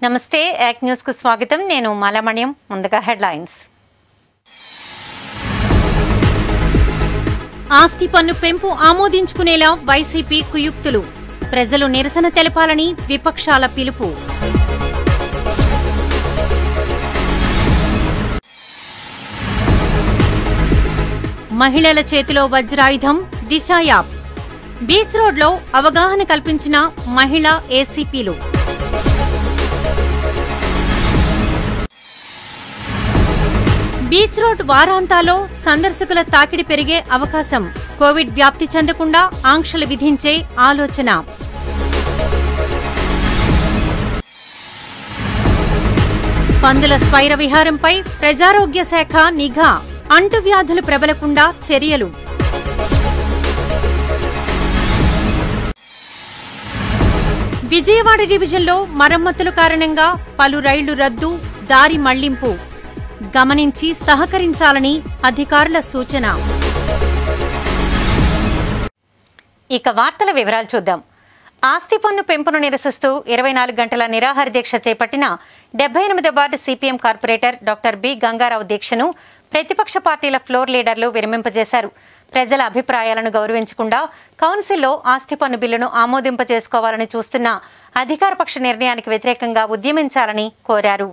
నమస్తే యాక్ న్యూస్ కు స్వాగతం నేను మాలామణ్యం ముందుగా హెడ్లైన్స్ ఆస్తి పన్ను పెంపు ఆమోదించుకునేలా వైసీపీ కుయుక్తులు ప్రజలు నిరసన తెలపాలని విపక్షాల పిలుపు మహిళల చేతిలో వజ్రాయుధం దిశ యాప్ బీచ్ రోడ్లో అవగాహన కల్పించిన మహిళా ఏసీపీలు బీచ్ రోడ్ వారాంతాలో సందర్శకుల తాకిడి పెరిగే అవకాశం కోవిడ్ వ్యాప్తి చెందకుండా ఆంక్షలు విధించే ఆలోచన పందుల స్వైర విహారంపై ప్రజారోగ్య శాఖ నిఘా అంటువ్యాధులు ప్రబలకుండా చర్యలు విజయవాడ డివిజన్లో మరమ్మతుల కారణంగా పలు రైళ్లు రద్దు దారి మళ్లింపు గమనించి సహకరించాలని అధికారుల సూచన ఇక వార్తల వివరాలు చూద్దాం ఆస్తి పన్ను పెంపును నిరసిస్తూ ఇరవై నాలుగు గంటల నిరాహార దీక్ష చేపట్టిన డెబ్బై ఎనిమిదో ward CPM corporator doctor B Gangarao దీక్షను ప్రతిపక్ష పార్టీల ఫ్లోర్ లీడర్లు విరమింపజేశారు ప్రజల అభిప్రాయాలను గౌరవించకుండా కౌన్సిల్లో ఆస్తి పన్ను బిల్లును ఆమోదింపజేసుకోవాలని చూస్తున్న అధికారపక్ష నిర్ణయానికి వ్యతిరేకంగా ఉద్యమించాలని కోరారు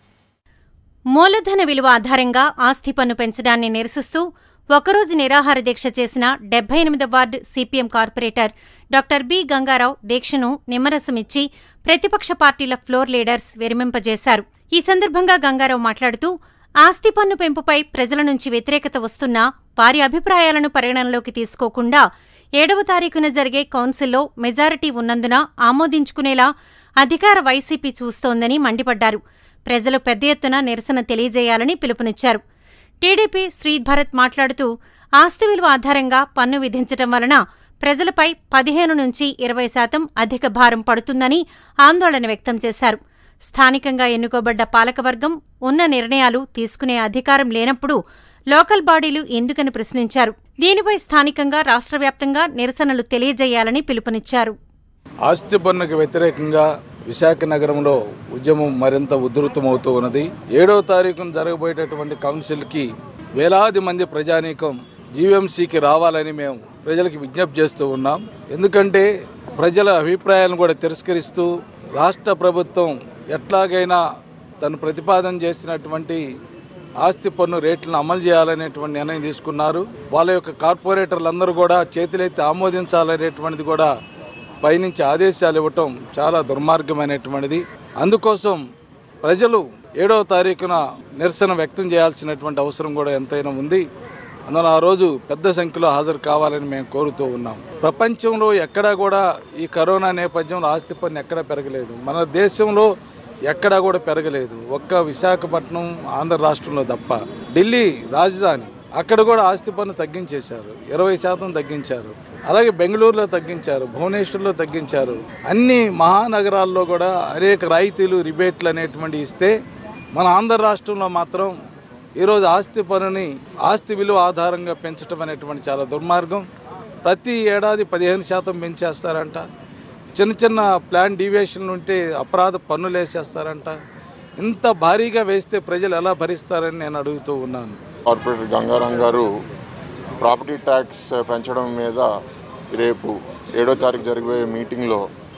మూలధన విలువ ఆధారంగా ఆస్తి పన్ను పెంచడాన్ని నిరసిస్తూ ఒకరోజు నిరాహార దీక్ష చేసిన డెబ్బై ఎనిమిది ward CPM corporator doctor B Gangarao దీక్షను నిమ్మరసమిచ్చి ప్రతిపక్ష పార్టీల ఫ్లోర్ లీడర్స్ విరమింపజేశారు ఈ సందర్భంగా గంగారావు మాట్లాడుతూ ఆస్తి పన్ను పెంపుపై ప్రజల నుంచి వ్యతిరేకత వస్తున్నా వారి అభిప్రాయాలను పరిగణనలోకి తీసుకోకుండా ఏడవ తారీఖున జరిగే కౌన్సిల్లో మెజారిటీ ఉన్నందున ఆమోదించుకునేలా అధికార వైసీపీ చూస్తోందని మండిపడ్డారు ప్రజలు పెద్ద ఎత్తున నిరసన తెలియజేయాలని పిలుపునిచ్చారు టీడీపీ శ్రీభరత్ మాట్లాడుతూ ఆస్తి విలువ ఆధారంగా పన్ను విధించటం వలన ప్రజలపై పదిహేను నుంచి ఇరవై శాతం అధిక భారం పడుతుందని ఆందోళన వ్యక్తం చేశారు స్థానికంగా ఎన్నుకోబడ్డ పాలకవర్గం ఉన్న నిర్ణయాలు తీసుకునే అధికారం లేనప్పుడు లోకల్ బాడీలు ఎందుకని ప్రశ్నించారు దీనిపై స్థానికంగా రాష్ట్ర వ్యాప్తంగా నిరసనలు తెలియజేయాలని పిలుపునిచ్చారు ఆస్తి పన్నుకు వ్యతిరేకంగా విశాఖ నగరంలో ఉద్యమం మరింత ఉధృతమవుతూ ఉన్నది ఏడవ తారీఖున జరగబోయేటటువంటి కౌన్సిల్కి వేలాది మంది ప్రజానీకం జీవీఎంసీకి రావాలని మేము ప్రజలకు విజ్ఞప్తి చేస్తూ ఉన్నాం ఎందుకంటే ప్రజల అభిప్రాయాలను కూడా తిరస్కరిస్తూ రాష్ట్ర ప్రభుత్వం ఎట్లాగైనా తను ప్రతిపాదన చేసినటువంటి ఆస్తి పన్ను రేట్లను అమలు చేయాలనేటువంటి నిర్ణయం తీసుకున్నారు వాళ్ళ యొక్క కార్పొరేటర్లందరూ కూడా చేతులెత్తి ఆమోదించాలనేటువంటిది కూడా పైనుంచి ఆదేశాలు ఇవ్వటం చాలా దుర్మార్గమైనటువంటిది అందుకోసం ప్రజలు ఏడవ తారీఖున నిరసన వ్యక్తం చేయాల్సినటువంటి అవసరం కూడా ఎంతైనా ఉంది అందువల్ల ఆ రోజు పెద్ద సంఖ్యలో హాజరు కావాలని మేము కోరుతూ ఉన్నాం ప్రపంచంలో ఎక్కడా కూడా ఈ కరోనా నేపథ్యంలో ఆస్తి పన్ను ఎక్కడా పెరగలేదు మన దేశంలో ఎక్కడా కూడా పెరగలేదు ఒక్క విశాఖపట్నం ఆంధ్ర రాష్ట్రంలో తప్ప ఢిల్లీ రాజధాని అక్కడ కూడా ఆస్తి పన్ను తగ్గించేశారు ఇరవై శాతం తగ్గించారు అలాగే బెంగళూరులో తగ్గించారు భువనేశ్వర్లో తగ్గించారు అన్ని మహానగరాల్లో కూడా అనేక రాయితీలు రిబేట్లు అనేటువంటి ఇస్తే మన ఆంధ్ర రాష్ట్రంలో మాత్రం ఈరోజు ఆస్తి పన్నుని ఆస్తి విలువ ఆధారంగా పెంచడం అనేటువంటి చాలా దుర్మార్గం ప్రతి ఏడాది పదిహేను శాతం పెంచేస్తారంట చిన్న చిన్న ప్లాన్ డీవియేషన్లు ఉంటే అపరాధ పన్నులు వేసేస్తారంట ఇంత భారీగా వేస్తే ప్రజలు ఎలా భరిస్తారని నేను అడుగుతూ ఉన్నాను కార్పొరేటర్ గంగారాం గారు ప్రాపర్టీ ట్యాక్స్ పెంచడం మీద రేపు ఏడో తారీఖు జరిగే మీటింగ్లో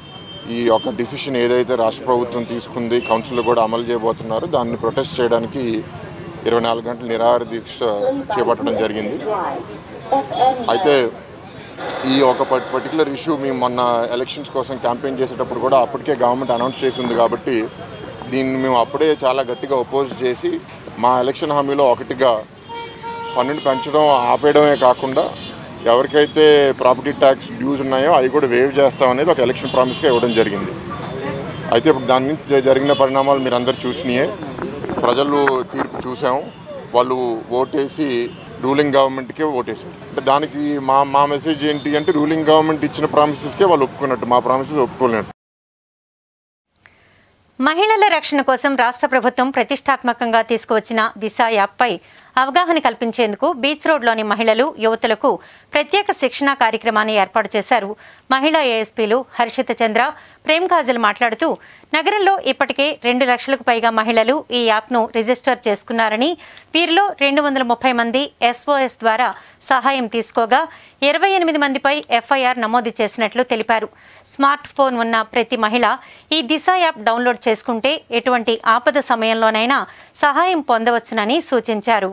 ఈ యొక్క డిసిషన్ ఏదైతే రాష్ట్ర ప్రభుత్వం తీసుకుంది కౌన్సిల్లో కూడా అమలు చేయబోతున్నారో దాన్ని ప్రొటెస్ట్ చేయడానికి ఇరవై నాలుగు గంటల నిరాహార దీక్ష చేపట్టడం జరిగింది అయితే ఈ ఒక పర్టికులర్ ఇష్యూ మేము మొన్న ఎలక్షన్స్ కోసం క్యాంపెయిన్ చేసేటప్పుడు కూడా అప్పటికే గవర్నమెంట్ అనౌన్స్ చేసింది కాబట్టి దీన్ని మేము అప్పుడే చాలా గట్టిగా ఒపోజ్ చేసి మా ఎలక్షన్ హామీలో ఒకటిగా పన్నుని పెంచడం ఆపేయడమే కాకుండా ఎవరికైతే ప్రాపర్టీ ట్యాక్స్ డ్యూస్ ఉన్నాయో అవి కూడా వేవ్ చేస్తాం అనేది ఒక ఎలక్షన్ ప్రామిస్గా ఇవ్వడం జరిగింది అయితే ఇప్పుడు దాని నుంచి జరిగిన పరిణామాలు మీరు అందరు చూసినాయే ప్రజలు తీర్పు చూసాం వాళ్ళు ఓటేసి రూలింగ్ గవర్నమెంట్కే ఓటేశారు అంటే దానికి మా మా మెసేజ్ ఏంటి అంటే రూలింగ్ గవర్నమెంట్ ఇచ్చిన ప్రామిసెస్కే వాళ్ళు ఒప్పుకున్నట్టు మా ప్రామిసెస్ ఒప్పుకోలేనట్టు మహిళల రక్షణ కోసం రాష్ట్ర ప్రభుత్వం ప్రతిష్టాత్మకంగా తీసుకువచ్చిన దిశ యాప్పై అవగాహన కల్పించేందుకు బీచ్ రోడ్లోని మహిళలు యువతులకు ప్రత్యేక శిక్షణా కార్యక్రమాన్ని ఏర్పాటు చేశారు మహిళా ఏఎస్పీలు హర్షిత చంద్ర ప్రేమ్ కాజల్ మాట్లాడుతూ నగరంలో ఇప్పటికే రెండు లక్షలకు పైగా మహిళలు ఈ యాప్ను రిజిస్టర్ చేసుకున్నారని వీరిలో రెండు వందల ముప్పై మంది ఎస్ఓఎస్ ద్వారా సహాయం తీసుకోగా ఇరవై ఎనిమిది మందిపై ఎఫ్ఐఆర్ నమోదు చేసినట్లు తెలిపారు స్మార్ట్ ఫోన్ ఉన్న ప్రతి మహిళ ఈ దిశ యాప్ డౌన్లోడ్ చేసుకుంటే ఎటువంటి ఆపద సమయంలోనైనా సహాయం పొందవచ్చునని సూచించారు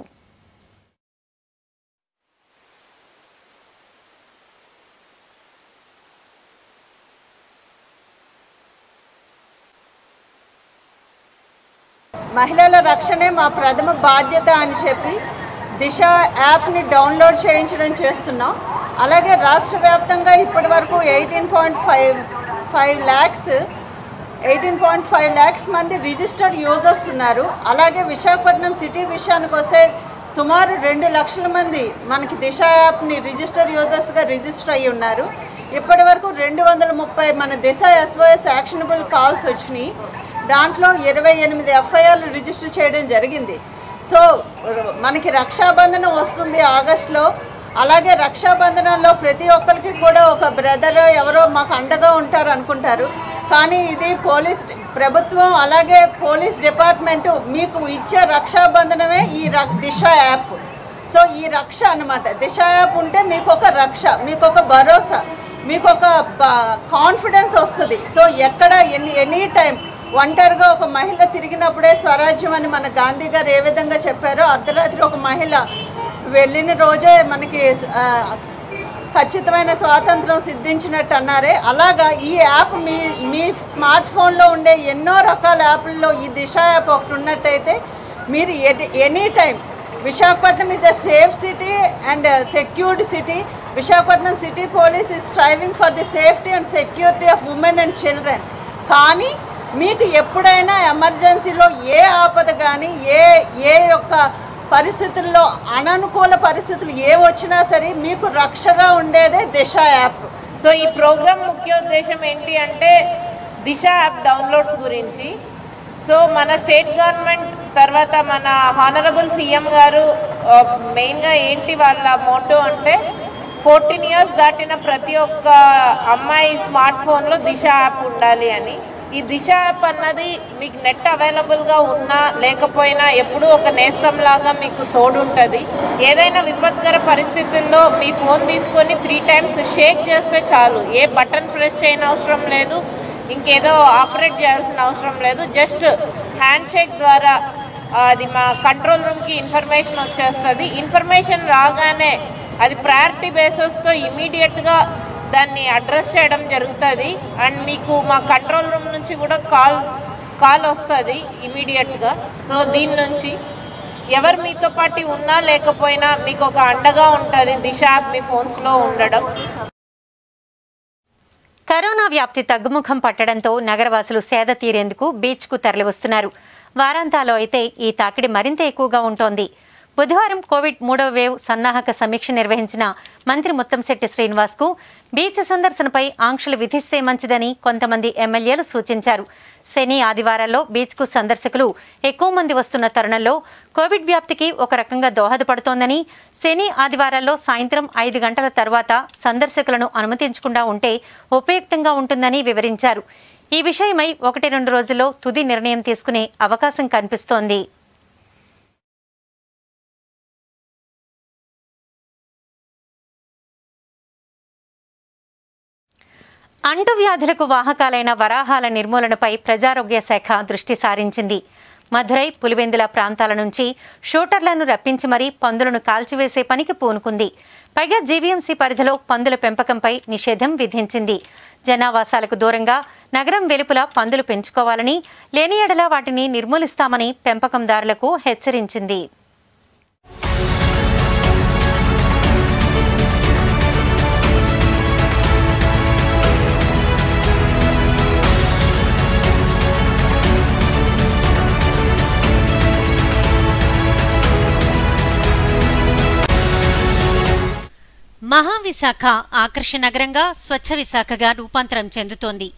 మహిళల రక్షణే మా ప్రథమ బాధ్యత అని చెప్పి దిశ యాప్ని డౌన్లోడ్ చేయించడం చేస్తున్నాం అలాగే రాష్ట్ర వ్యాప్తంగా ఇప్పటి వరకు eighteen point five five lakhs eighteen point five lakhs మంది రిజిస్టర్డ్ యూజర్స్ ఉన్నారు అలాగే విశాఖపట్నం సిటీ విషయానికి వస్తే సుమారు రెండు లక్షల మంది మనకి దిశ యాప్ని రిజిస్టర్ యూజర్స్గా రిజిస్టర్ అయ్యి ఉన్నారు ఇప్పటి వరకు రెండు వందల ముప్పై మన దిశ ఎస్ఓఎస్ యాక్షనబుల్ కాల్స్ వచ్చినాయి దాంట్లో ఇరవై ఎనిమిది ఎఫ్ఐఆర్లు రిజిస్టర్ చేయడం జరిగింది సో మనకి రక్షాబంధనం వస్తుంది ఆగస్టులో అలాగే రక్షాబంధనంలో ప్రతి ఒక్కరికి కూడా ఒక బ్రదర్ ఎవరో మాకు అండగా ఉంటారు అనుకుంటారు కానీ ఇది పోలీస్ ప్రభుత్వం అలాగే పోలీస్ డిపార్ట్మెంటు మీకు ఇచ్చే రక్షాబంధనమే ఈ ర- దిశ యాప్ సో ఈ రక్ష అన్నమాట దిశ యాప్ ఉంటే మీకు ఒక రక్ష మీకు ఒక భరోసా మీకు ఒక కాన్ఫిడెన్స్ వస్తుంది సో ఎక్కడ ఎనీ ఎనీ టైం ఒంటరిగా ఒక మహిళ తిరిగినప్పుడే స్వరాజ్యం అని మన గాంధీ గారు ఏ విధంగా చెప్పారో అర్ధరాత్రి ఒక మహిళ వెళ్ళిన రోజే మనకి ఆ, ఖచ్చితమైన స్వాతంత్రం సిద్ధించినట్టు అన్నారే అలాగా ఈ యాప్ మీ మీ స్మార్ట్ ఫోన్లో ఉండే ఎన్నో రకాల యాప్లలో ఈ దిశ యాప్ ఒకటి ఉన్నట్టయితే మీరు any time Visakhapatnam is a safe city and secured city Visakhapatnam city police is striving for the safety and security of women and children కానీ మీకు ఎప్పుడైనా ఎమర్జెన్సీలో ఏ ఆపద కానీ ఏ ఏ యొక్క పరిస్థితుల్లో అననుకూల పరిస్థితులు ఏ వచ్చినా సరే మీకు రక్షగా ఉండేదే దిశ యాప్ సో ఈ ప్రోగ్రామ్ ముఖ్య ఉద్దేశం ఏంటి అంటే దిశ యాప్ డౌన్లోడ్స్ గురించి సో మన స్టేట్ గవర్నమెంట్ తర్వాత మన హానరబుల్ సీఎం గారు ఆ, మెయిన్గా ఏంటి వాళ్ళ మోటో అంటే ఫోర్టీన్ ఇయర్స్ దాటిన ప్రతి ఒక్క అమ్మాయి స్మార్ట్ ఫోన్లో దిశ యాప్ ఉండాలి అని ఈ దిశ యాప్ అన్నది మీకు నెట్ అవైలబుల్గా ఉన్నా లేకపోయినా ఎప్పుడూ ఒక నేస్తంలాగా మీకు తోడుంటుంది ఏదైనా విపత్కర పరిస్థితుల్లో మీ ఫోన్ తీసుకొని త్రీ టైమ్స్ షేక్ చేస్తే చాలు ఏ బటన్ ప్రెస్ చేయని అవసరం లేదు ఇంకేదో ఆపరేట్ చేయాల్సిన అవసరం లేదు జస్ట్ హ్యాండ్ షేక్ ద్వారా ఆ, అది మా కంట్రోల్ రూమ్కి ఇన్ఫర్మేషన్ వచ్చేస్తుంది ఇన్ఫర్మేషన్ రాగానే అది ప్రయారిటీ బేసెస్తో ఇమీడియట్గా దాన్ని అడ్రస్ చేయడం జరుగుతుంది అండ్ మీకు మా కంట్రోల్ రూమ్ నుంచి కూడా కాల్ కాల్ వస్తుంది ఇమీడియట్గా సో దీని నుంచి ఎవరు మీతో పాటు ఉన్నా లేకపోయినా మీకు ఒక అండగా ఉంటుంది దిశ యాప్ మీ ఫోన్స్లో ఉండడం కరోనా వ్యాప్తి తగ్గుముఖం పట్టడంతో నగరవాసులు సేద తీరేందుకు బీచ్కు తరలివస్తున్నారు వారాంతాలో అయితే ఈ తాకిడి మరింత ఎక్కువగా ఉంటోంది బుధవారం కోవిడ్ మూడవ వేవ్ సన్నాహక సమీక్ష నిర్వహించిన మంత్రి ముత్తంశెట్టి శ్రీనివాస్కు బీచ్ సందర్శనపై ఆంక్షలు విధిస్తే మంచిదని కొంతమంది ఎమ్మెల్యేలు సూచించారు శని ఆదివారాల్లో బీచ్కు సందర్శకులు ఎక్కువ మంది వస్తున్న తరుణంలో కోవిడ్ వ్యాప్తికి ఒక రకంగా దోహదపడుతోందని శని ఆదివారాల్లో సాయంత్రం ఐదు గంటల తర్వాత సందర్శకులను అనుమతించకుండా ఉంటే ఉపయుక్తంగా ఉంటుందని వివరించారు ఈ విషయమై ఒకటి రెండు రోజుల్లో తుది నిర్ణయం తీసుకునే అవకాశం కనిపిస్తోంది అంటువ్యాధులకు వాహకాలైన వరాహాల నిర్మూలనపై ప్రజారోగ్య శాఖ దృష్టి సారించింది మధురై పులివెందుల ప్రాంతాల నుంచి షూటర్లను రప్పించి మరీ పందులను కాల్చివేసే పనికి పూనుకుంది పైగా జీవీఎంసీ పరిధిలో పందుల పెంపకంపై నిషేధం విధించింది జనావాసాలకు దూరంగా నగరం వెలుపల పందులు పెంచుకోవాలని లేని ఎడల వాటిని నిర్మూలిస్తామని పెంపకందారులకు హెచ్చరించింది మహావిశాఖ ఆకర్ష నగరంగా స్వచ్ఛ విశాఖగా రూపాంతరం చెందుతోంది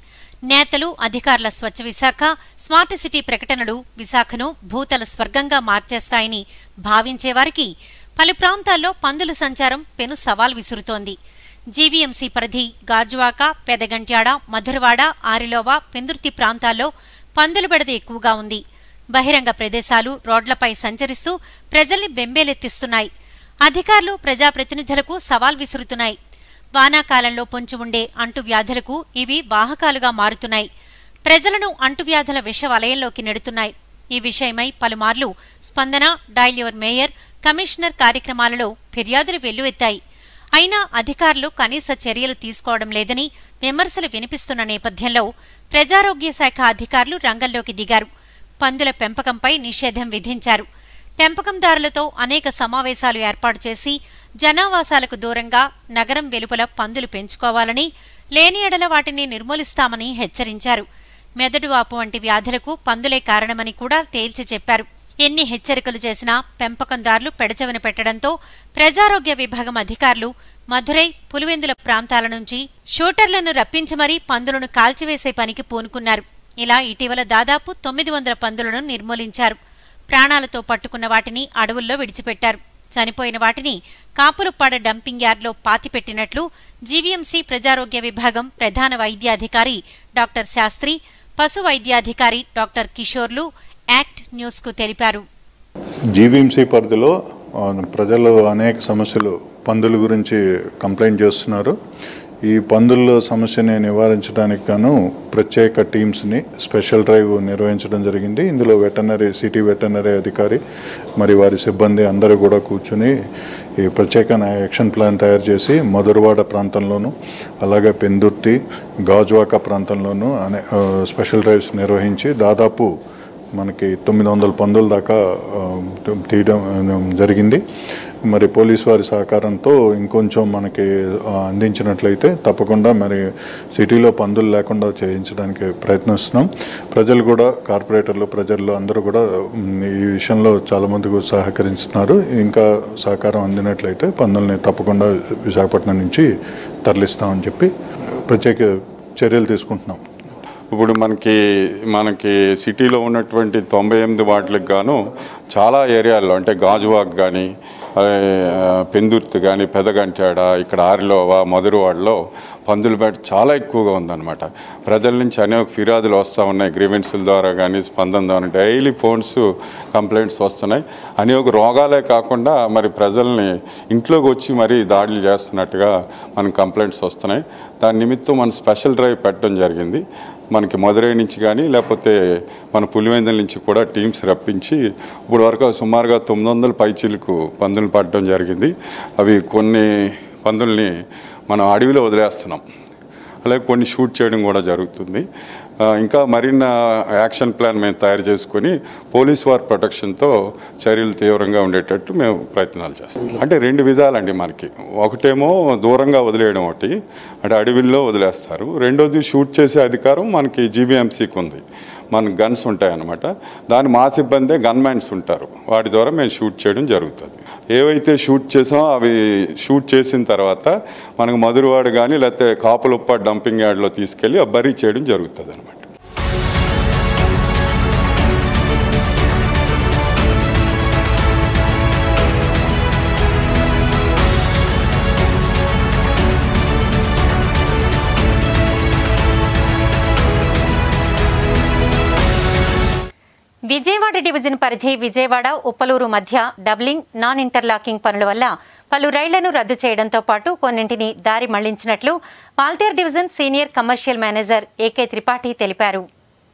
నేతలు అధికారుల స్వచ్ఛ విశాఖ స్మార్ట్ సిటీ ప్రకటనలు విశాఖను భూతల స్వర్గంగా మార్చేస్తాయని భావించేవారికి పలు ప్రాంతాల్లో పందుల సంచారం పెను సవాల్ విసురుతోంది జీవీఎంసీ పరిధి గాజువాక పెదగంట్యాడ మధురవాడ ఆరిలోవ పెందుర్తి ప్రాంతాల్లో పందుల బెడద ఎక్కువగా ఉంది బహిరంగ ప్రదేశాలు రోడ్లపై సంచరిస్తూ ప్రజల్ని బెంబేలెత్తిస్తున్నాయి అధికారులు ప్రజాప్రతినిధులకు సవాల్ విసురుతున్నాయి వానాకాలంలో పొంచి ఉండే అంటువ్యాధులకు ఇవి వాహకాలుగా మారుతున్నాయి ప్రజలను అంటువ్యాధుల విష వలయంలోకి నెడుతున్నాయి ఈ విషయమై పలుమార్లు స్పందన డైల్ యువర్ మేయర్ కమిషనర్ కార్యక్రమాలలో ఫిర్యాదులు వెల్లువెత్తాయి అయినా అధికారులు కనీస చర్యలు తీసుకోవడం లేదని విమర్శలు వినిపిస్తున్న నేపథ్యంలో ప్రజారోగ్య శాఖ అధికారులు రంగంలోకి దిగారు పందుల పెంపకంపై నిషేధం విధించారు పెంపకందారులతో అనేక సమావేశాలు ఏర్పాటు చేసి జనావాసాలకు దూరంగా నగరం వెలుపల పందులు పెంచుకోవాలని లేని ఎడల వాటిని నిర్మూలిస్తామని హెచ్చరించారు మెదడు వాపు వంటి వ్యాధులకు పందులే కారణమని కూడా తేల్చి చెప్పారు ఎన్ని హెచ్చరికలు చేసినా పెంపకందారులు పెడచెవిన పెట్టడంతో ప్రజారోగ్య విభాగం అధికారులు మధురై పులివెందుల ప్రాంతాల నుంచి షూటర్లను రప్పించి మరీ పందులను కాల్చివేసే పనికి పూనుకున్నారు ఇలా ఇటీవల దాదాపు తొమ్మిది వందల పందులను నిర్మూలించారు ప్రాణాలతో పట్టుకున్న వాటిని అడవుల్లో విడిచిపెట్టారు చనిపోయిన వాటిని కాపులపాడ డంపింగ్ యార్డ్లో పాతిపెట్టినట్లు జీవీఎంసీ ప్రజారోగ్య విభాగం ప్రధాన వైద్యాధికారి డాక్టర్ శాస్త్రి పశు వైద్యాధికారి డాక్టర్ కిషోర్లు యాక్ట్ న్యూస్కు తెలిపారు జీవీఎంసీ పరిధిలో ఆ, ప్రజలు అనేక సమస్యలు పందుల గురించి కంప్లైంట్ చేస్తున్నారు ఈ పందుల సమస్యని నివారించడానికి గాను ప్రత్యేక టీమ్స్ని స్పెషల్ డ్రైవ్ నిర్వహించడం జరిగింది ఇందులో వెటనరీ సిటీ వెటనరీ అధికారి మరి వారి సిబ్బంది అందరూ కూడా కూర్చుని ఈ ప్రత్యేక యాక్షన్ ప్లాన్ తయారు చేసి మధురవాడ ప్రాంతంలోను అలాగే పెందుర్తి గాజువాక ప్రాంతంలోనూ అనే ఆ, స్పెషల్ డ్రైవ్స్ నిర్వహించి దాదాపు మనకి తొమ్మిది వందల పందుల దాకా ఆ, తీయడం ఆ, జరిగింది మరి పోలీస్ వారి సహకారంతో ఇంకొంచెం మనకి ఆ, అందించినట్లయితే తప్పకుండా మరి సిటీలో పందులు లేకుండా చేయించడానికి ప్రయత్నిస్తున్నాం ప్రజలు కూడా కార్పొరేటర్లు ప్రజలు అందరూ కూడా ఉమ్, ఈ విషయంలో చాలా మంది కూడా సహకరిస్తున్నారు ఇంకా సహకారం అందినట్లయితే పందుల్ని తప్పకుండా విశాఖపట్నం నుంచి తరలిస్తామని చెప్పి ప్రత్యేక చర్యలు తీసుకుంటున్నాం ఇప్పుడు మనకి మనకి సిటీలో ఉన్నటువంటి తొంభై ఎనిమిది వాటికి గాను చాలా ఏరియాల్లో అంటే గాజువాక్ కానీ పెందుర్తి కానీ పెదగంటాడ ఇక్కడ ఆరిలోవా మధురవాడలో పందుల బేట చాలా ఎక్కువగా ఉందన్నమాట ప్రజల నుంచి అనేక ఫిర్యాదులు వస్తూ ఉన్నాయి గ్రీవెన్సుల ద్వారా కానీ స్పందన ద్వారా డైలీ ఫోన్స్ కంప్లైంట్స్ వస్తున్నాయి అనేక రోగాలే కాకుండా మరి ప్రజల్ని ఇంట్లోకి వచ్చి మరీ దాడులు చేస్తున్నట్టుగా మనకు కంప్లైంట్స్ వస్తున్నాయి దాని నిమిత్తం మనం స్పెషల్ డ్రైవ్ పెట్టడం జరిగింది మనకి మదురై నుంచి కానీ లేకపోతే మన పులివెందుల నుంచి కూడా టీమ్స్ రప్పించి ఇప్పుడు వరకు సుమారుగా తొమ్మిది వందల పైచీలకు పందులు పడడం జరిగింది అవి కొన్ని పందుల్ని మనం అడవిలో వదిలేస్తున్నాం అలాగే కొన్ని షూట్ చేయడం కూడా జరుగుతుంది ఆ, ఇంకా మరిన్న యాక్షన్ ప్లాన్ మేము తయారు చేసుకొని పోలీస్ వార్ ప్రొటెక్షన్తో చర్యలు తీవ్రంగా ఉండేటట్టు మేము ప్రయత్నాలు చేస్తాం అంటే రెండు విధాలండి మనకి ఒకటేమో దూరంగా వదిలేయడం ఒకటి అంటే అడవిల్లో వదిలేస్తారు రెండోది షూట్ చేసే అధికారం మనకి జీబీఎంసీకి ఉంది మన గన్స్ ఉంటాయన్నమాట దాని మా సిబ్బందే గన్మ్యాన్స్ ఉంటారు వాటి ద్వారా మేము షూట్ చేయడం జరుగుతుంది ఏవైతే షూట్ చేసామో అవి షూట్ చేసిన తర్వాత మనకు మధురవాడ కానీ లేకపోతే కాపులుప్ప డంపింగ్ యార్డ్లో తీసుకెళ్ళి ఆ బరీ చేయడం జరుగుతుంది అనమాట విజయవాడ డివిజన్ పరిధి విజయవాడ ఉప్పలూరు మధ్య డబ్లింగ్ నాన్ ఇంటర్లాకింగ్ పనుల వల్ల పలు రైళ్లను రద్దు చేయడంతో పాటు కొన్నింటిని దారి మళ్లించినట్లు Waltair division senior commercial manager AK Tripathi తెలిపారు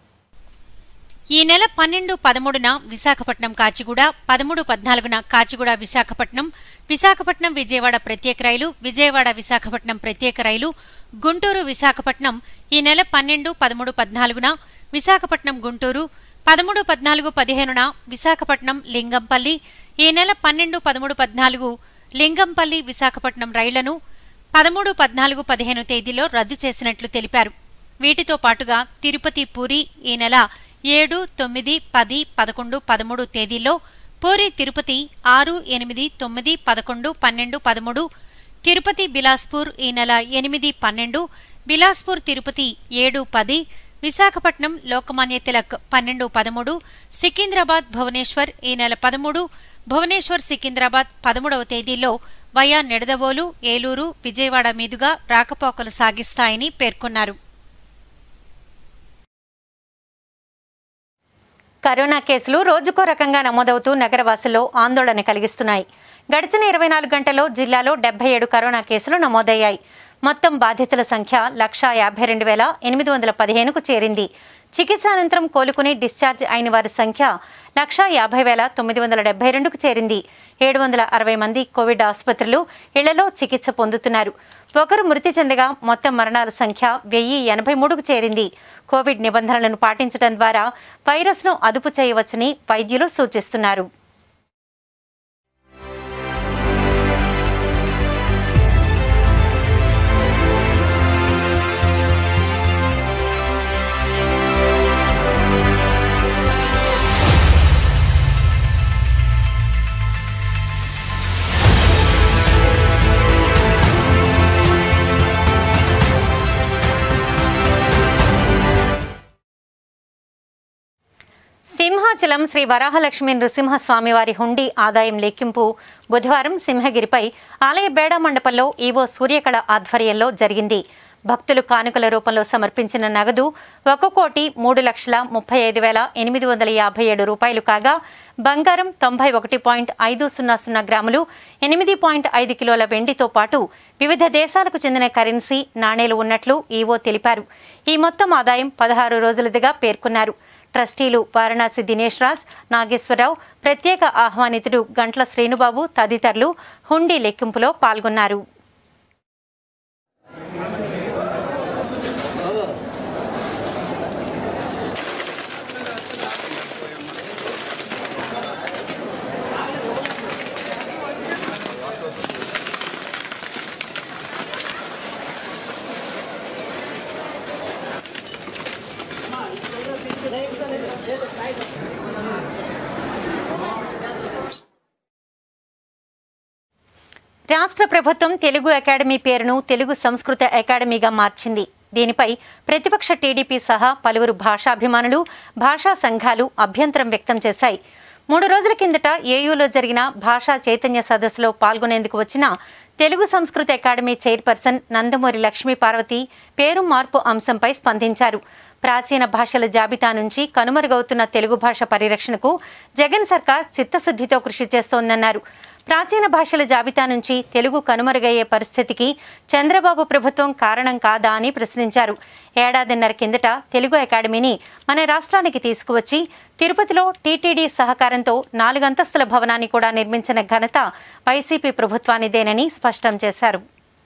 ఈ నెల పన్నెండు పదమూడున విశాఖపట్నం కాచిగూడ పదమూడు పద్నాలుగున కాచిగూడ విశాఖపట్నం విశాఖపట్నం విజయవాడ ప్రత్యేక రైలు విజయవాడ విశాఖపట్నం ప్రత్యేక రైలు గుంటూరు విశాఖపట్నం ఈ నెల పన్నెండు పదమూడు పద్నాలుగున విశాఖపట్నం గుంటూరు పదమూడు పద్నాలుగు పదిహేనున విశాఖపట్నం లింగంపల్లి ఈ నెల పన్నెండు పదమూడు పద్నాలుగు లింగంపల్లి విశాఖపట్నం రైళ్లను పదమూడు పద్నాలుగు పదిహేను తేదీలో రద్దు చేసినట్లు తెలిపారు వీటితో పాటుగా తిరుపతి పూరి ఈ నెల ఏడు తొమ్మిది పది పదకొండు పదమూడు తేదీల్లో పూరి తిరుపతి ఆరు ఎనిమిది తొమ్మిది పదకొండు పన్నెండు పదమూడు తిరుపతి బిలాస్పూర్ ఈ నెల ఎనిమిది పన్నెండు బిలాస్పూర్ తిరుపతి ఏడు పది విశాఖపట్నం లోకమాన్య తిలక్ పన్నెండు పదమూడు సికింద్రాబాద్ భువనేశ్వర్ ఈ నెల పదమూడు భువనేశ్వర్ సికింద్రాబాద్ పదమూడవ తేదీల్లో వయా నిడదవోలు ఏలూరు విజయవాడ మీదుగా రాకపోకలు సాగిస్తాయని పేర్కొన్నారు కరోనా కేసులు రోజుకో రకంగా నమోదవుతూ నగరవాసుల్లో ఆందోళన కలిగిస్తున్నాయి గడిచిన ఇరవై నాలుగు గంటల్లో జిల్లాలో డెబ్బై ఏడు కరోనా కేసులు నమోదయ్యాయి మొత్తం బాధితుల సంఖ్య లక్షా యాభై రెండు వేల ఎనిమిది వందల పదిహేనుకు చేరింది చికిత్స అనంతరం కోలుకుని డిశ్చార్జ్ అయిన వారి సంఖ్య లక్షా యాభై వేల తొమ్మిది వందల డెబ్బై రెండుకు చేరింది ఏడు వందల అరవై మంది కోవిడ్ ఆసుపత్రులు ఇళ్లలో చికిత్స పొందుతున్నారు ఒకరు మృతి చెందగా మొత్తం మరణాల సంఖ్య వెయ్యి ఎనభై మూడుకు చేరింది కోవిడ్ నిబంధనలను పాటించడం ద్వారా వైరస్ను అదుపు చేయవచ్చని వైద్యులు సూచిస్తున్నారు సింహాచలం శ్రీ వరాహలక్ష్మి నృసింహస్వామి వారి హుండీ ఆదాయం లెక్కింపు బుధవారం సింహగిరిపై ఆలయ బేడా మండపంలో ఈవో సూర్యకళ ఆధ్వర్యంలో జరిగింది భక్తులు కానుకల రూపంలో సమర్పించిన నగదు ఒక కోటి మూడు లక్షల ముప్పై ఐదు వేల ఎనిమిది వందల యాభై ఏడు రూపాయలు కాగా బంగారం తొంభై ఒకటి పాయింట్ ఐదు సున్నా సున్నా గ్రాములు ఎనిమిది పాయింట్ ఐదు కిలోల వెండితో పాటు వివిధ దేశాలకు చెందిన కరెన్సీ నాణేలు ఉన్నట్లు ఈవో తెలిపారు ఈ మొత్తం ఆదాయం పదహారు రోజులదిగా పేర్కొన్నారు ట్రస్టీలు వారణాసి దినేష్ రాజ్ నాగేశ్వరరావు ప్రత్యేక ఆహ్వానితుడు గంట్ల శ్రీనుబాబు తదితరులు హుండీ లెక్కింపులో పాల్గొన్నారు రాష్ట్ర ప్రభుత్వం తెలుగు అకాడమీ పేరును తెలుగు సంస్కృత అకాడమీగా మార్చింది దీనిపై ప్రతిపక్ష టీడీపీ సహా పలువురు భాషాభిమానులు భాషా సంఘాలు అభ్యంతరం వ్యక్తం చేశాయి మూడు రోజుల కిందట ఏయూలో జరిగిన భాషా చైతన్య సదస్సులో పాల్గొనేందుకు వచ్చిన తెలుగు సంస్కృత అకాడమీ చైర్పర్సన్ నందమూరి లక్ష్మీ పార్వతి పేరు మార్పు అంశంపై స్పందించారు ప్రాచీన భాషల జాబితా నుంచి కనుమరుగవుతున్న తెలుగు భాష పరిరక్షణకు జగన్ సర్కార్ చిత్తశుద్ధితో కృషి చేస్తోందన్నారు ప్రాచీన భాషల జాబితా నుంచి తెలుగు కనుమరుగయ్యే పరిస్థితికి చంద్రబాబు ప్రభుత్వం కారణం కాదా అని ప్రశ్నించారు ఏడాదిన్నర కిందట తెలుగు అకాడమీని మన రాష్ట్రానికి తీసుకువచ్చి తిరుపతిలో టీటీడీ సహకారంతో నాలుగంతస్తుల భవనాన్ని కూడా నిర్మించిన ఘనత వైసీపీ ప్రభుత్వానిదేనని స్పష్టం చేశారు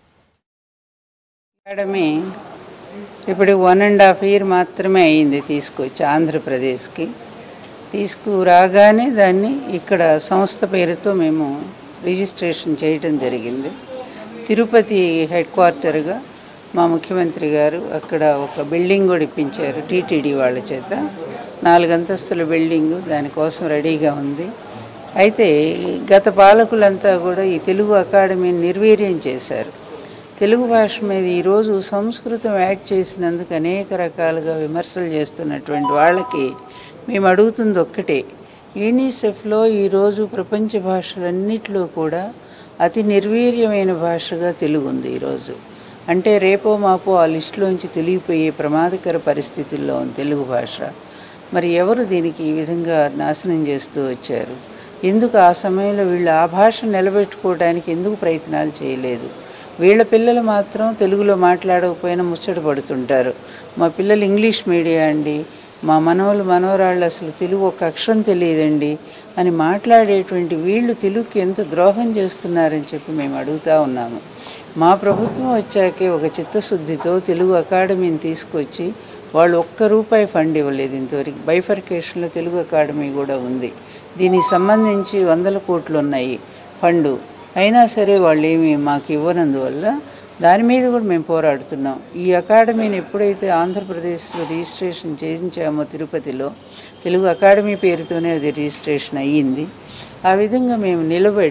అకాడమీ ఇప్పుడు వన్ అండ్ హాఫ్ ఇయర్ మాత్రమే అయింది తీసుకొచ్చి ఆంధ్రప్రదేశ్కి తీసుకురాగానే దాన్ని ఇక్కడ సంస్థ పేరుతో మేము రిజిస్ట్రేషన్ చేయడం జరిగింది తిరుపతి హెడ్ క్వార్టర్గా మా ముఖ్యమంత్రి గారు అక్కడ ఒక బిల్డింగ్ కూడా ఇప్పించారు టీటీడీ వాళ్ళ చేత నాలుగంతస్తుల బిల్డింగు దానికోసం రెడీగా ఉంది అయితే గత పాలకులంతా కూడా ఈ తెలుగు అకాడమీని నిర్వీర్యం చేశారు తెలుగు భాష మీద ఈరోజు సంస్కృతం యాడ్ చేసినందుకు అనేక రకాలుగా విమర్శలు చేస్తున్నటువంటి వాళ్ళకి మేము అడుగుతుంది ఒక్కటే యూనిసెఫ్లో ఈరోజు ప్రపంచ భాషలన్నిటిలో కూడా అతి నిర్వీర్యమైన భాషగా తెలుగు ఉంది ఈరోజు అంటే రేపో మాపో ఆ లిస్టులోంచి తెలిగిపోయే ప్రమాదకర పరిస్థితుల్లో ఉంది తెలుగు భాష మరి ఎవరు దీనికి ఈ విధంగా నాశనం చేస్తూ వచ్చారు ఎందుకు ఆ సమయంలో వీళ్ళు ఆ భాష నిలబెట్టుకోవడానికి ఎందుకు ప్రయత్నాలు చేయలేదు వీళ్ళ పిల్లలు మాత్రం తెలుగులో మాట్లాడకపోయినా ముచ్చట పడుతుంటారు మా పిల్లలు ఇంగ్లీష్ మీడియా అండి మా మనవలు మనవరాళ్ళు అసలు తెలుగు ఒక అక్షరం తెలియదండి అని మాట్లాడేటువంటి వీళ్ళు తెలుగుకి ఎంత ద్రోహం చేస్తున్నారని చెప్పి మేము అడుగుతా ఉన్నాము మా ప్రభుత్వం వచ్చాకే ఒక చిత్తశుద్ధితో తెలుగు అకాడమీని తీసుకొచ్చి వాళ్ళు ఒక్క రూపాయి ఫండ్ ఇవ్వలేదు ఇంతవరకు బైఫర్కేషన్లో తెలుగు అకాడమీ కూడా ఉంది దీనికి సంబంధించి వందల కోట్లు ఉన్నాయి ఫండు అయినా సరే వాళ్ళు ఏమి మాకు ఇవ్వనందువల్ల దాని మీద కూడా మేము పోరాడుతున్నాం ఈ అకాడమీని ఎప్పుడైతే ఆంధ్రప్రదేశ్లో రిజిస్ట్రేషన్ చేయించామో తిరుపతిలో తెలుగు అకాడమీ పేరుతోనే అది రిజిస్ట్రేషన్ అయ్యింది ఆ విధంగా మేము నిలబడి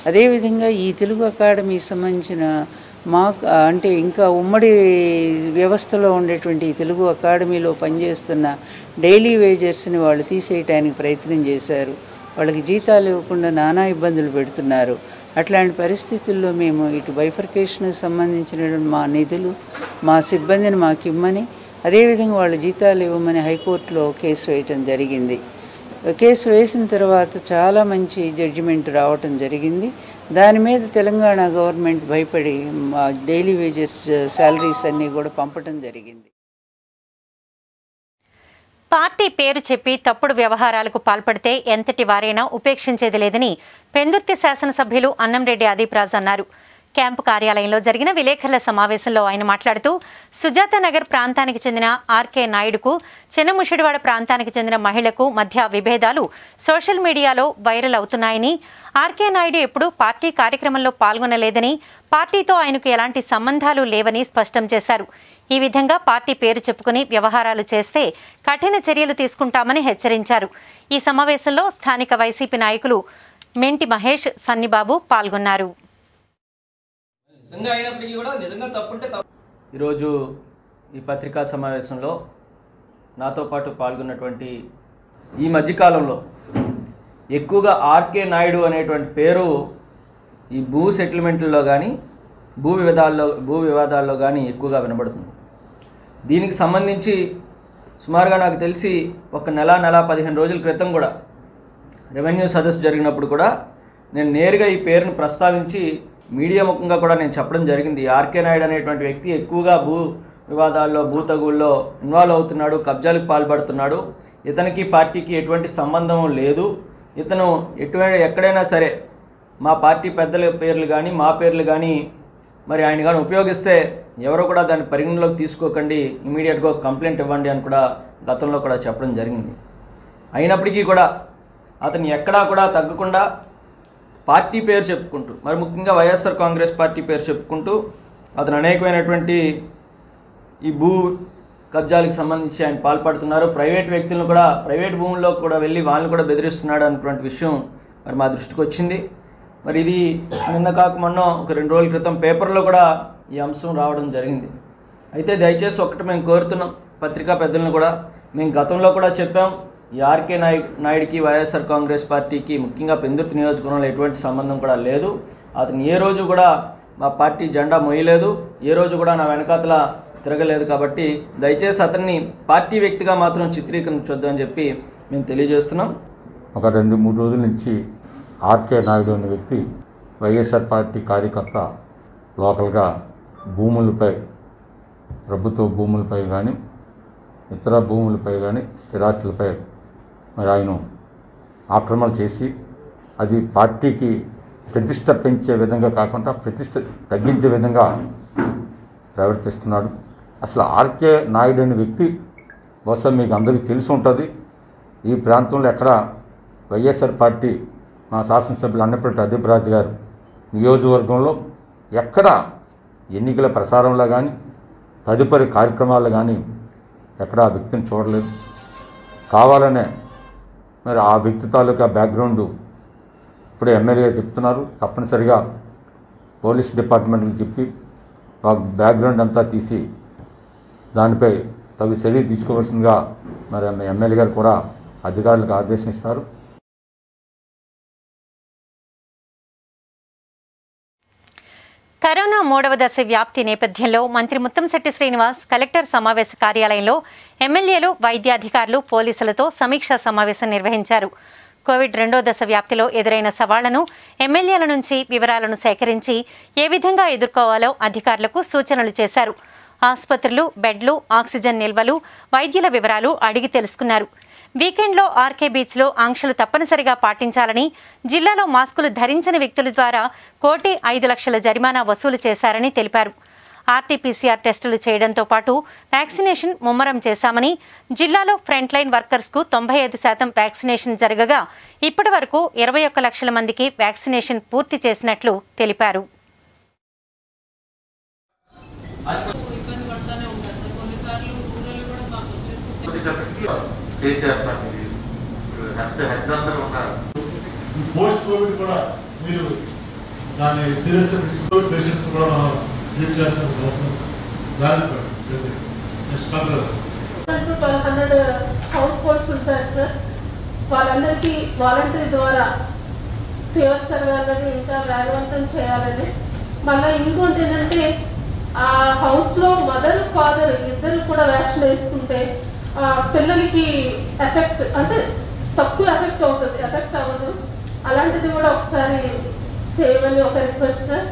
అదేవిధంగా ఈ తెలుగు అకాడమీ సంబంధించిన మా అంటే ఇంకా ఉమ్మడి వ్యవస్థలో ఉండేటువంటి ఈ తెలుగు అకాడమీలో పనిచేస్తున్న డైలీ వేజర్స్ని వాళ్ళు తీసేయటానికి ప్రయత్నం చేశారు వాళ్ళకి జీతాలు ఇవ్వకుండా నానా ఇబ్బందులు పెడుతున్నారు అట్లాంటి పరిస్థితుల్లో మేము ఇటు బైఫర్కేషన్కి సంబంధించిన మా నిధులు మా సిబ్బందిని మాకు ఇమ్మని అదేవిధంగా వాళ్ళ జీతాలు ఇవ్వమని హైకోర్టులో కేసు వేయటం జరిగింది కేసు వేసిన తర్వాత చాలా మంచి జడ్జిమెంట్ రావటం జరిగింది దాని మీద తెలంగాణ గవర్నమెంట్ భయపడి మా డైలీ వేజెస్ శాలరీస్ అన్నీ కూడా పంపటం జరిగింది పార్టీ పేరు చెప్పి తప్పుడు వ్యవహారాలకు పాల్పడితే ఎంతటి వారైనా ఉపేక్షించేది లేదని పెందుర్తి శాసనసభ్యులు అన్నంరెడ్డి అదీప్ రాజ్ అన్నారు క్యాంపు కార్యాలయంలో జరిగిన విలేకరుల సమావేశంలో ఆయన మాట్లాడుతూ సుజాత నగర్ ప్రాంతానికి చెందిన ఆర్కే నాయుడుకు చిన్నముషిడివాడ ప్రాంతానికి చెందిన మహిళకు మధ్య విభేదాలు సోషల్ మీడియాలో వైరల్ అవుతున్నాయని ఆర్కే నాయుడు ఎప్పుడూ పార్టీ కార్యక్రమంలో పాల్గొనలేదని పార్టీతో ఆయనకు ఎలాంటి సంబంధాలు లేవని స్పష్టం చేశారు ఈ విధంగా పార్టీ పేరు చెప్పుకుని వ్యవహారాలు చేస్తే కఠిన చర్యలు తీసుకుంటామని హెచ్చరించారు ఈ సమావేశంలో స్థానిక వైసీపీ నాయకులు మెంటి మహేష్ సన్నిబాబు పాల్గొన్నారు నిజంగా అయినప్పటికీ కూడా నిజంగా తప్పుంటే తప్పు ఈరోజు ఈ పత్రికా సమావేశంలో నాతో పాటు పాల్గొన్నటువంటి ఈ మధ్యకాలంలో ఎక్కువగా ఆర్కే నాయుడు అనేటువంటి పేరు ఈ భూ సెటిల్మెంట్లలో కానీ భూ వివాదాల్లో భూ వివాదాల్లో కానీ ఎక్కువగా వినబడుతుంది దీనికి సంబంధించి సుమారుగా నాకు తెలిసి ఒక నెల నెల పదిహేను రోజుల క్రితం కూడా రెవెన్యూ సదస్సు జరిగినప్పుడు కూడా నేను నేరుగా ఈ పేరును ప్రస్తావించి మీడియా ముఖంగా కూడా నేను చెప్పడం జరిగింది ఆర్కే నాయుడు అనేటువంటి వ్యక్తి ఎక్కువగా భూ వివాదాల్లో భూతగుల్లో ఇన్వాల్వ్ అవుతున్నాడు కబ్జాలకు పాల్పడుతున్నాడు ఇతనికి పార్టీకి ఎటువంటి సంబంధం లేదు ఇతను ఎటువంటి ఎక్కడైనా సరే మా పార్టీ పెద్దల పేర్లు కానీ మా పేర్లు కానీ మరి ఆయన కానీ ఉపయోగిస్తే ఎవరు కూడా దాన్ని పరిగణలోకి తీసుకోకండి ఇమీడియట్గా ఒక కంప్లైంట్ ఇవ్వండి అని కూడా గతంలో కూడా చెప్పడం జరిగింది అయినప్పటికీ కూడా అతను ఎక్కడా కూడా తగ్గకుండా పార్టీ పేరు చెప్పుకుంటూ మరి ముఖ్యంగా వైఎస్ఆర్ కాంగ్రెస్ పార్టీ పేరు చెప్పుకుంటూ అతను అనేకమైనటువంటి ఈ భూ కబ్జాలకు సంబంధించి ఆయన పాల్పడుతున్నారు ప్రైవేట్ వ్యక్తులను కూడా ప్రైవేట్ భూముల్లో కూడా వెళ్ళి వాళ్ళని కూడా బెదిరిస్తున్నాడు అన్నటువంటి విషయం మరి మా దృష్టికి వచ్చింది మరి ఇది నిన్న కాక మొన్న ఒక రెండు రోజుల క్రితం పేపర్లో కూడా ఈ అంశం రావడం జరిగింది అయితే దయచేసి ఒకటి మేము కోరుతున్నాం పత్రికా పెద్దలను కూడా మేము గతంలో కూడా చెప్పాం ఈ ఆర్కే నాయ్ నాయుడికి వైఎస్ఆర్ కాంగ్రెస్ పార్టీకి ముఖ్యంగా పెందుర్తి నియోజకవర్గంలో ఎటువంటి సంబంధం కూడా లేదు అతను ఏ రోజు కూడా మా పార్టీ జెండా మొయ్యలేదు ఏ రోజు కూడా నా వెనకాతల తిరగలేదు కాబట్టి దయచేసి అతన్ని పార్టీ వ్యక్తిగా మాత్రం చిత్రీకరించొద్దు అని చెప్పి మేము తెలియజేస్తున్నాం ఒక రెండు మూడు రోజుల నుంచి ఆర్కే నాయుడు అనే వ్యక్తి వైఎస్ఆర్ పార్టీ కార్యకర్త లోకల్గా భూములపై ప్రభుత్వ భూములపై కానీ ఇతర భూములపై కానీ స్థిరాస్తులపై మరి ఆయన ఆక్రమణ చేసి అది పార్టీకి ప్రతిష్ట పెంచే విధంగా కాకుండా ప్రతిష్ట తగ్గించే విధంగా ప్రవర్తిస్తున్నాడు అసలు ఆర్కే నాయుడు అనే వ్యక్తి బహుశా మీకు అందరికీ తెలిసి ఉంటుంది ఈ ప్రాంతంలో ఎక్కడ వైఎస్ఆర్ పార్టీ మా శాసనసభ్యులు అన్నప్పటి అదీపరాజు గారు నియోజకవర్గంలో ఎక్కడ ఎన్నికల ప్రసారంలో కానీ తదుపరి కార్యక్రమాల్లో కానీ ఎక్కడ ఆ వ్యక్తిని చూడలేదు కావాలనే మరి ఆ వ్యక్తి తాలూకా బ్యాక్గ్రౌండ్ ఇప్పుడు ఎమ్మెల్యే చెప్తున్నారు తప్పనిసరిగా పోలీస్ డిపార్ట్మెంట్కి చెప్పి ఆ బ్యాక్గ్రౌండ్ అంతా తీసి దానిపై తగు చర్య తీసుకోవాల్సిందిగా మరి ఎమ్మెల్యే గారు కూడా అధికారులకు ఆదేశిస్తారు కరోనా మూడవ దశ వ్యాప్తి నేపథ్యంలో మంత్రి ముత్తంశెట్టి శ్రీనివాస్ కలెక్టర్ సమావేశ కార్యాలయంలో ఎమ్మెల్యేలు వైద్యాధికారులు పోలీసులతో సమీక్షా సమావేశం నిర్వహించారు కోవిడ్ రెండో దశ వ్యాప్తిలో ఎదురైన సవాళ్లను ఎమ్మెల్యేల నుంచి వివరాలను సేకరించి ఏ విధంగా ఎదుర్కోవాలో అధికారులకు సూచనలు చేశారు ఆసుపత్రులు బెడ్లు ఆక్సిజన్ నిల్వలు వైద్యుల వివరాలు అడిగి తెలుసుకున్నారు వీకెండ్లో ఆర్కే బీచ్లో ఆంక్షలు తప్పనిసరిగా పాటించాలని జిల్లాలో మాస్కులు ధరించని వ్యక్తుల ద్వారా కోటి ఐదు లక్షల జరిమానా వసూలు చేశారని తెలిపారు ఆర్టీపీసీఆర్ టెస్టులు చేయడంతో పాటు వ్యాక్సినేషన్ ముమ్మరం చేశామని జిల్లాలో ఫ్రంట్ లైన్ వర్కర్స్కు తొంభై ఐదు శాతం వ్యాక్సినేషన్ జరగగా ఇప్పటి వరకు ఇరవై ఒక్క లక్షల మందికి వ్యాక్సినేషన్ పూర్తి చేసినట్లు తెలిపారు ఇబ్బంది పడుతూనే ఉంటారు సార్ కొన్నిసార్లు ఊళ్ళో కూడా మాకు వచ్చేసుకుంటే పోస్ట్ కోవిడ్ కూడా మీరు దాన్ని సీరియస్ తీసుకుంటూ పేషెంట్స్ కూడా మనం ట్రీట్ చేస్తాం అవసరం దాని next control twelve hundred households ఉంటారు సార్ వాళ్ళందరికీ వాలంటరీ ద్వారా ఫీవర్ సర్వే అనేది ఇంకా వేగవంతం చేయాలని మళ్ళీ ఇంకోటి ఏంటంటే ఆ హౌస్లో మదర్ ఫాదర్ ఇద్దరు కూడా వ్యాక్సిన్ వేసుకుంటే ఆ పిల్లలకి ఎఫెక్ట్ అంటే తక్కువ ఎఫెక్ట్ అవుతుంది ఎఫెక్ట్ అవ్వదు అలాంటిది కూడా ఒకసారి చేయమని ఒక రిక్వెస్ట్ సార్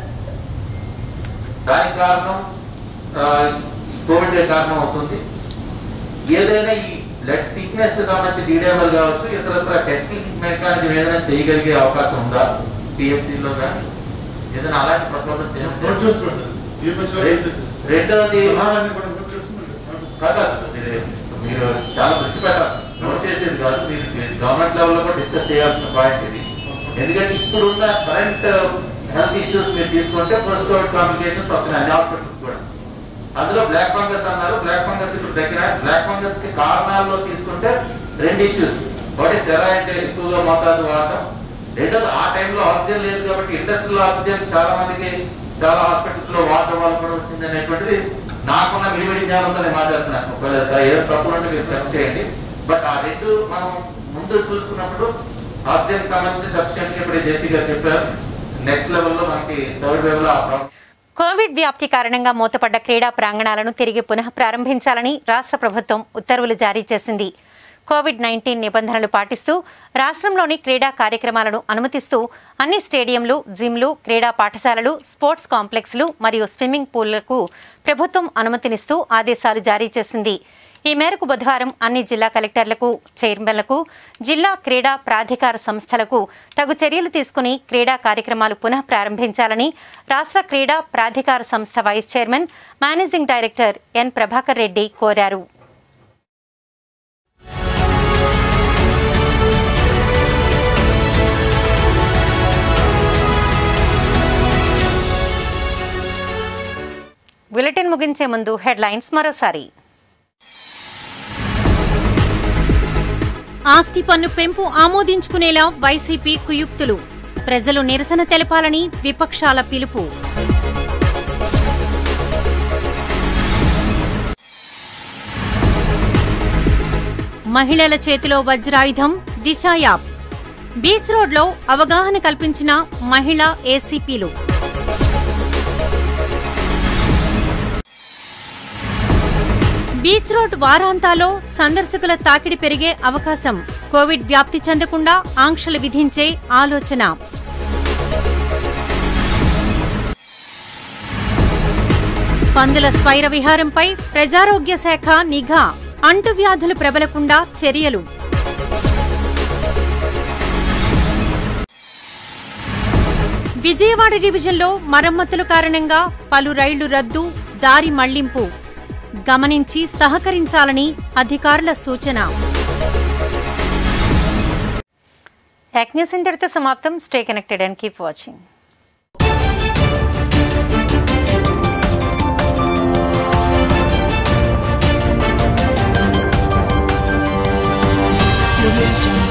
దానికి కారణం ఆ, కోవిడ్ కారణం అవుతుంది ఏదైనా ఈ బ్లడ్ థిక్నెస్ సంబంధించి డీడేబుల్ కావచ్చు ఇతరత్ర టెస్టింగ్ మెకానిజం ఏదైనా చేయగలిగే అవకాశం ఉందా పిఎఫ్సిలో కానీ ఏదైనా అలాంటి ప్రపోజల్స్ నోట్ చేసుకోండి ఏ పచ్చి రెండవది సలహాలన్నీ కూడా నోట్ చేసుకోండి కాదు మీరు- మీరు చాలా దృష్టి పెట్టాలి నోట్ చేసేది కాదు మీరు గవర్నమెంట్ లెవెల్లో కూడా డిస్కస్ చేయాల్సిన పాయింట్ ఇది ఎందుకంటే ఇప్పుడున్న కరెంట్ హెల్త్ ఇష్యూస్ మీరు తీసుకుంటే పోస్ట్ కోవిడ్ కాంప్లికేషన్స్ వస్తున్నాయి అన్ని హాస్పిటల్స్ కూడా అందులో బ్లాక్ ఫంగస్ అన్నారు బ్లాక్ ఫంగస్ ఇప్పుడు దగ్గర బ్లాక్ ఫంగస్ కి కారణాల్లో తీసుకుంటే రెండు ఇష్యూస్ ఒకటి స్టెరాయిడ్ ఎక్కువగా మోతాదు వాడటం రెండోది ఆ టైంలో ఆక్సిజన్ లేదు కాబట్టి ఇండస్ట్రియల్ ఆక్సిజన్ చాలా మందికి చాలా హాస్పిటల్స్ లో వాడటం వల్ల కూడా వచ్చింది అనేటువంటిది నాకున్న విలువడి జ్ఞానంతో నేను మాట్లాడుతున్నాను ఒకవేళ ఏదో తప్పులు ఉంటే మీరు చెక్ చేయండి బట్ ఆ రెండు మనం ముందు చూసుకున్నప్పుడు ఆక్సిజన్ సంబంధించి సఫిషియెంట్ ఇప్పుడు జేసీ గారు చెప్పారు నెక్స్ట్ లెవెల్లో మనకి థర్డ్ వేవ్ లో ఆ ప్రాబ్లం కోవిడ్ వ్యాప్తి కారణంగా మూతపడ్డ క్రీడా ప్రాంగణాలను తిరిగి పునః ప్రారంభించాలని రాష్ట్ర ప్రభుత్వం ఉత్తర్వులు జారీ చేసింది కోవిడ్ నైన్టీన్ నిబంధనలు పాటిస్తూ రాష్ట్రంలోని క్రీడా కార్యక్రమాలను అనుమతిస్తూ అన్ని స్టేడియంలు జిమ్లు క్రీడా పాఠశాలలు స్పోర్ట్స్ కాంప్లెక్స్లు మరియు స్విమ్మింగ్ పూల్లకు ప్రభుత్వం అనుమతినిస్తూ ఆదేశాలు జారీ చేసింది ఈ మేరకు బుధవారం అన్ని జిల్లా కలెక్టర్లకు చైర్మన్లకు జిల్లా క్రీడా ప్రాధికార సంస్థలకు తగు చర్యలు తీసుకుని క్రీడా కార్యక్రమాలు పునః ప్రారంభించాలని రాష్ట్ర క్రీడా ప్రాధికార సంస్థ vice chairman managing director N Prabhakar Reddy కోరారు బులెటిన్ ముగించే ముందు హెడ్లైన్స్ మరోసారి ఆస్తి పన్ను పెంపు ఆమోదించుకునేలా వైసీపీ కుయుక్తులు ప్రజలు నిరసన తెలపాలని విపక్షాల పిలుపు మహిళల చేతిలో వజ్రాయుధం దిశ యాప్ బీచ్ రోడ్లో అవగాహన కల్పించిన మహిళా ఏసీపీలు బీచ్ రోడ్ వారాంతాలో సందర్శకుల తాకిడి పెరిగే అవకాశం కోవిడ్ వ్యాప్తి చెందకుండా ఆంక్షలు విధించే ఆలోచన పందుల స్వైర విహారంపై ప్రజారోగ్య శాఖ నిఘా అంటువ్యాధులు ప్రబలకుండా చర్యలు విజయవాడ డివిజన్లో మరమ్మతుల కారణంగా పలు రైళ్లు రద్దు దారి మళ్లింపు గమనించి సహకరించాలని అధికారుల సూచన యాక్ న్యూస్ ఇంతటితో సమాప్తం stay connected and keep watching Audio Jungle.